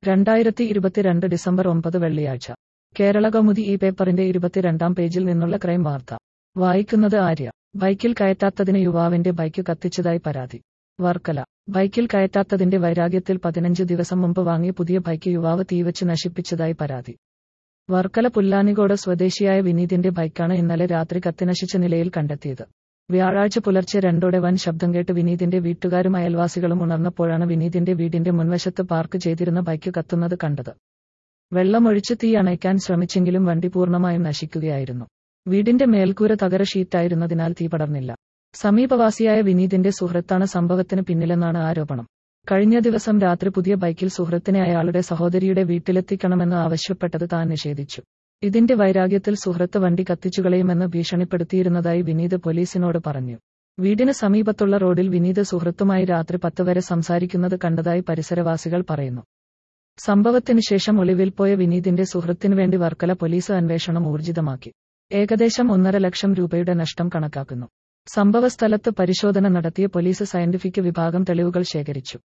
രണ്ടായിരത്തി ഇരുപത്തിരണ്ട് ഡിസംബർ ഒമ്പത് വെള്ളിയാഴ്ച കേരള കൗമുദി ഈ പേപ്പറിന്റെ ഇരുപത്തിരണ്ടാം പേജിൽ നിന്നുള്ള ക്രൈം വാർത്ത വായിക്കുന്നത് ആര്യ ബൈക്കിൽ കയറ്റാത്തതിന് യുവാവിന്റെ ബൈക്ക് കത്തിച്ചതായി പരാതി വർക്കല ബൈക്കിൽ കയറ്റാത്തതിന്റെ വൈരാഗ്യത്തിൽ പതിനഞ്ച് ദിവസം മുമ്പ് വാങ്ങിയ പുതിയ ബൈക്ക് യുവാവ് തീവച്ച് നശിപ്പിച്ചതായി പരാതി വർക്കല പുല്ലാനികോട് സ്വദേശിയായ വിനീതിന്റെ ബൈക്കാണ് ഇന്നലെ രാത്രി കത്തിനശിച്ച നിലയിൽ കണ്ടെത്തിയത് വ്യാഴാഴ്ച പുലർച്ചെ രണ്ടോടെ വൻ ശബ്ദം കേട്ട് വിനീതിന്റെ വീട്ടുകാരും അയൽവാസികളും ഉണർന്നപ്പോഴാണ് വിനീതിന്റെ വീടിന്റെ മുൻവശത്ത് പാർക്ക് ചെയ്തിരുന്ന ബൈക്ക് കത്തുന്നത് കണ്ടത് വെള്ളമൊഴിച്ച് തീ അണയ്ക്കാൻ ശ്രമിച്ചെങ്കിലും വണ്ടി പൂർണ്ണമായും നശിക്കുകയായിരുന്നു വീടിന്റെ മേൽക്കൂര തകര ഷീറ്റായിരുന്നതിനാൽ തീ പടർന്നില്ല സമീപവാസിയായ വിനീതിന്റെ സുഹൃത്താണ് സംഭവത്തിന് പിന്നിലെന്നാണ് ആരോപണം കഴിഞ്ഞ ദിവസം രാത്രി പുതിയ ബൈക്കിൽ സുഹൃത്തിനെ അയാളുടെ സഹോദരിയുടെ വീട്ടിലെത്തിക്കണമെന്ന് ആവശ്യപ്പെട്ടത് താൻ നിഷേധിച്ചു ഇതിന്റെ വൈരാഗ്യത്തിൽ സുഹൃത്ത് വണ്ടി കത്തിച്ചുകളയുമെന്ന് ഭീഷണിപ്പെടുത്തിയിരുന്നതായി വിനീത് പോലീസിനോട് പറഞ്ഞു വീടിന് സമീപത്തുള്ള റോഡിൽ വിനീത് സുഹൃത്തുമായി രാത്രി പത്ത് വരെ സംസാരിക്കുന്നത് കണ്ടതായി പരിസരവാസികൾ പറയുന്നു സംഭവത്തിന് ശേഷം ഒളിവിൽ പോയ വിനീതിന്റെ സുഹൃത്തിനു വേണ്ടി വർക്കല പോലീസ് അന്വേഷണം ഊർജിതമാക്കി ഏകദേശം ഒന്നര ലക്ഷം രൂപയുടെ നഷ്ടം കണക്കാക്കുന്നു സംഭവസ്ഥലത്ത് പരിശോധന നടത്തിയ പോലീസ് സയന്റിഫിക് വിഭാഗം തെളിവുകൾ ശേഖരിച്ചു